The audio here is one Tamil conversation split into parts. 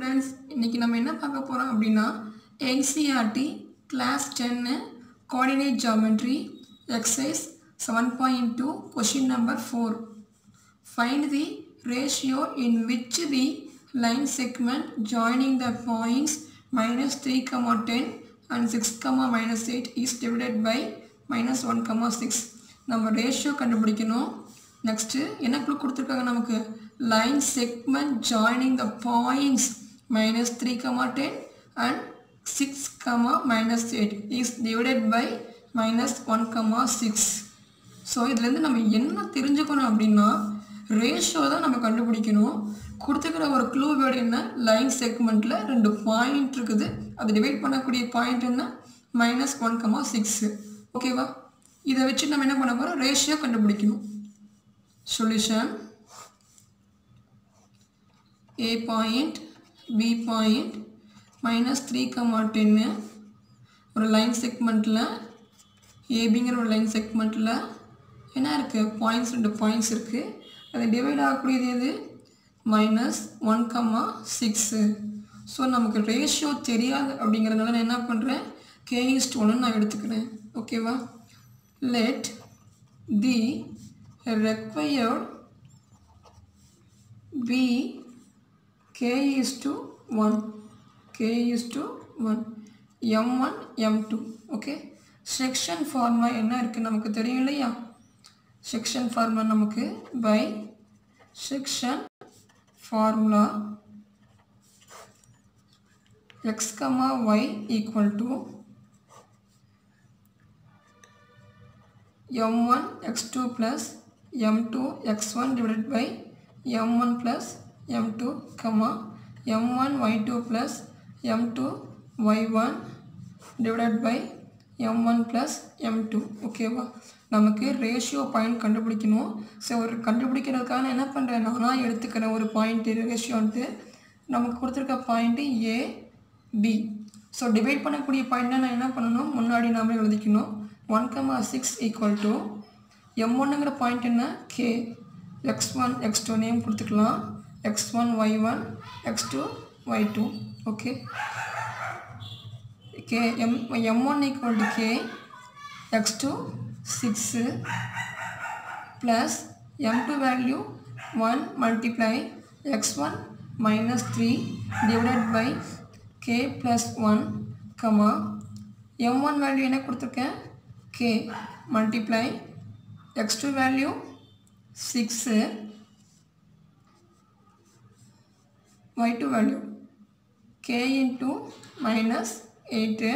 ஃப்ரெண்ட்ஸ் இன்றைக்கி நம்ம என்ன பார்க்க போகிறோம் அப்படின்னா NCERT class ten coordinate geometry exercise seven point two question number four find the ratio in which the line segment joining the points minus three comma ten and six comma minus eight is divided by minus one comma six நம்ம ரேஷியோ கண்டுபிடிக்கணும் நெக்ஸ்ட்டு என்ன க்ளூ கொடுத்துருக்காங்க நமக்கு line segment joining the points minus three comma ten and six comma minus eight is divided by minus one comma six so இதுலேருந்து நம்ம என்ன தெரிஞ்சுக்கணும் அப்படின்னா ரேஷியோ தான் நம்ம கண்டுபிடிக்கணும் கொடுத்துக்கிற ஒரு க்ளூ வேர்டு என்ன லைன் செக்மெண்ட்டில் ரெண்டு பாயிண்ட் இருக்குது அது டிவைட் பண்ணக்கூடிய பாயிண்ட் என்ன மைனஸ் ஒன் கமா சிக்ஸு ஓகேவா இதை வச்சு நம்ம என்ன பண்ண போகிறோம் ரேஷியோ கண்டுபிடிக்கணும் solution A point B point minus three comma ten ஒரு லைன் செக்மெண்ட்டில் ஏபிங்கிற ஒரு லைன் செக்மெண்ட்டில் என்ன இருக்குது பாயிண்ட்ஸ் ரெண்டு பாயிண்ட்ஸ் இருக்குது அது டிவைட் ஆகக்கூடியது எது minus one comma six so நமக்கு ரேஷியோ தெரியாது அப்படிங்கிறதுனால நான் என்ன பண்ணுறேன் கே இஸ்ட் ஒன்று நான் எடுத்துக்கிறேன் ஓகேவா let the required be k is to 1 k is to 1 m1 m2 okay section formula என்ன இருக்குது நமக்கு தெரியும் இல்லையா செக்ஷன் ஃபார்முலா நமக்கு by section formula x comma y equal to m1 x2 plus m2 x1 divided by m1 plus m2 comma m1 y2 plus m2 y1 divided by m1 plus m2 ஓகேவா நமக்கு ரேஷியோ பாயிண்ட் கண்டுபிடிக்கணும் ஸோ ஒரு கண்டுபிடிக்கிறதுக்காக நான் என்ன பண்ணுறேன் நானாக எடுத்துக்கிறேன் ஒரு பாயிண்ட்டு ரேஷியோன்ட்டு நமக்கு கொடுத்துருக்க point A B so divide பண்ணக்கூடிய பாயிண்ட்டை நான் என்ன பண்ணணும் முன்னாடி நாம எழுதிக்கணும் one comma six equal to m ஒன்னுங்கிற பாயிண்ட் என்ன k x one x two name கொடுத்துக்கலாம் x one y one x two y two okay k m m one equal to k x two six plus m two value one multiply x one minus three divided by k plus one comma m one value என்ன கொடுத்துருக்கேன் k multiply x2 value 6 y2 value k into minus 8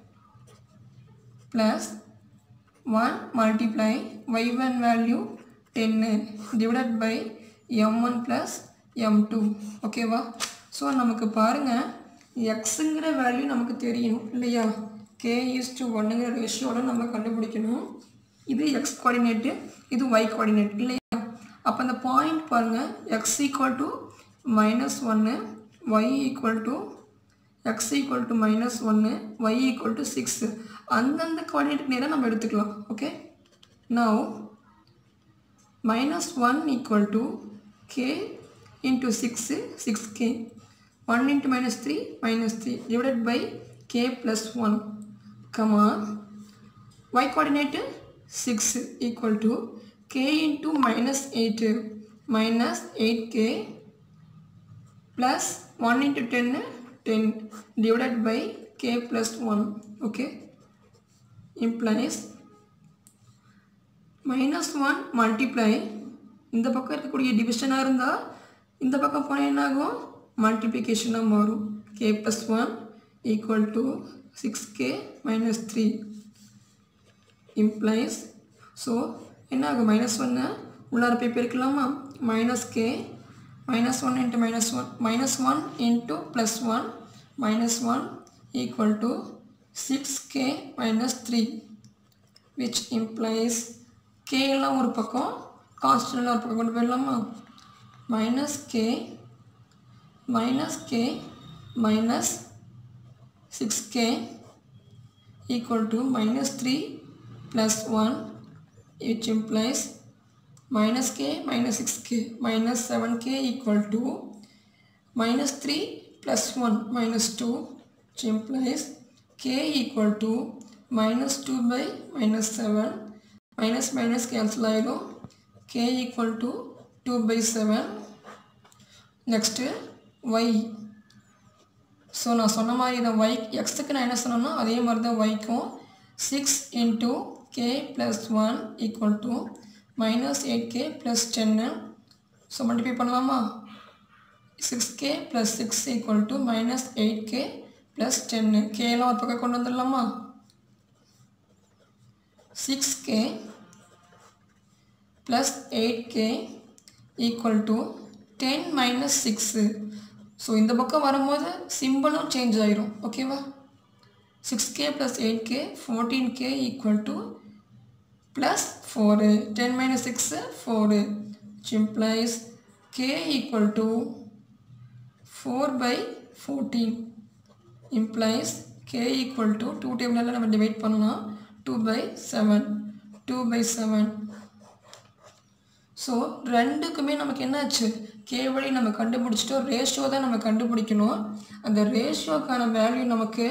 plus 1 multiply y1 value 10 divided by m1 plus m2 ஓகேவா ஸோ நமக்கு பாருங்கள் எக்ஸுங்கிற வேல்யூ நமக்கு தெரியணும் இல்லையா கே ஈஸ் டு ஒன்றுங்கிற ரேஷியோட நம்ம கண்டுபிடிக்கணும் இது எக்ஸ் கோஆர்டினேட்டு இது ஒய் கோஆர்டினேட் இல்லையா அப்போ அந்த பாயிண்ட் பாருங்கள் எக்ஸ் ஈக்குவல் டு மைனஸ் ஒன்று y equal to x equal to minus ஒன்று ஒய் ஈக்குவல் டு சிக்ஸு அந்தந்த கோஆர்டினேட் நேராக நம்ம எடுத்துக்கலாம் okay now minus one equal to k into six six k one into minus three minus three divided by k plus 1 comma y coordinate 6 equal to k into minus 8 minus 8k plus 1 into 10 10 divided by k plus 1 okay implies minus 1 multiply இந்த பக்கம் இருக்கக்கூடிய டிவிஷனாக இருந்தால் இந்த பக்கம் போனால் என்ன ஆகும் மல்டிப்ளிகேஷனாக மாறும் k plus one equal to 6k minus 3 implies so என்ன ஆகும் மைனஸ் ஒன்று உள்ளார போய் பெருக்கலாமா minus k minus one into minus one minus one into plus one minus one equal to six k minus three which implies k எல்லாம் ஒரு பக்கம் கான்ஸ்டன்ட்லாம் ஒரு பக்கம் கொண்டு போயிடலாமா minus k minus k minus 6k equal to minus 3 plus 1 which implies minus k minus 6k minus 7k equal to minus 3 plus 1 minus 2 which implies k equal to minus 2 by minus 7 minus minus cancel ஆயிடும் k equal to 2 by 7 next y so நான் சொன்ன மாதிரி இதை ஒய் எக்ஸுக்கு நான் என்ன சொன்னேன்னா அதே மாதிரி தான் ஒய்க்கும் six into k plus one equal to minus eight k plus ten so multiply பண்ணலாமா six k plus six equal to minus eight k plus ten கேலாம் ஒரு பக்கம் கொண்டு வந்துடலாமா six k plus eight k equal to ten minus six so இந்த பக்கம் வரும்போது சிம்பிளும் சேஞ்ச் ஆயிரும் ஓகேவா six k plus eight k fourteen k equal to plus four ten minus six four which implies k equal to 4 by 14 implies k equal to 2 டேபிளில் நம்ம டிவைட் பண்ணலாம் 2 by 7 2 by 7 ஸோ ரெண்டுக்குமே நமக்கு என்னாச்சு கே வழி நம்ம கண்டுபிடிச்சிட்டோம் ரேஷியோ தான் நம்ம கண்டுபிடிக்கணும் அந்த ரேஷியோக்கான வேல்யூ நமக்கு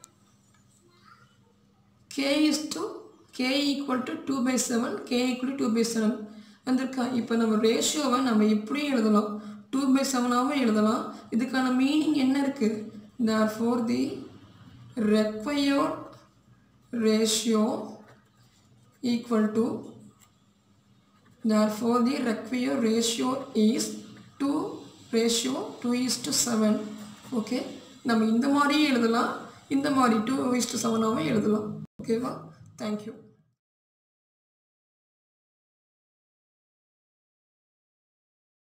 k is to k equal to two by seven k equal two by seven வந்திருக்கா இப்போ நம்ம ரேஷியோவை நம்ம எப்படியும் எழுதலாம் டூ பை செவனாகவும் எழுதலாம் இதுக்கான மீனிங் என்ன இருக்குது therefore the required ratio equal to therefore the required ratio is 2 ratio 2 is to 7 okay நம்ம இந்த மாதிரியும் எழுதலாம் இந்த மாதிரி டூ இஸ் டு செவனாகவும் எழுதலாம் ஓகேவா தேங்க்யூ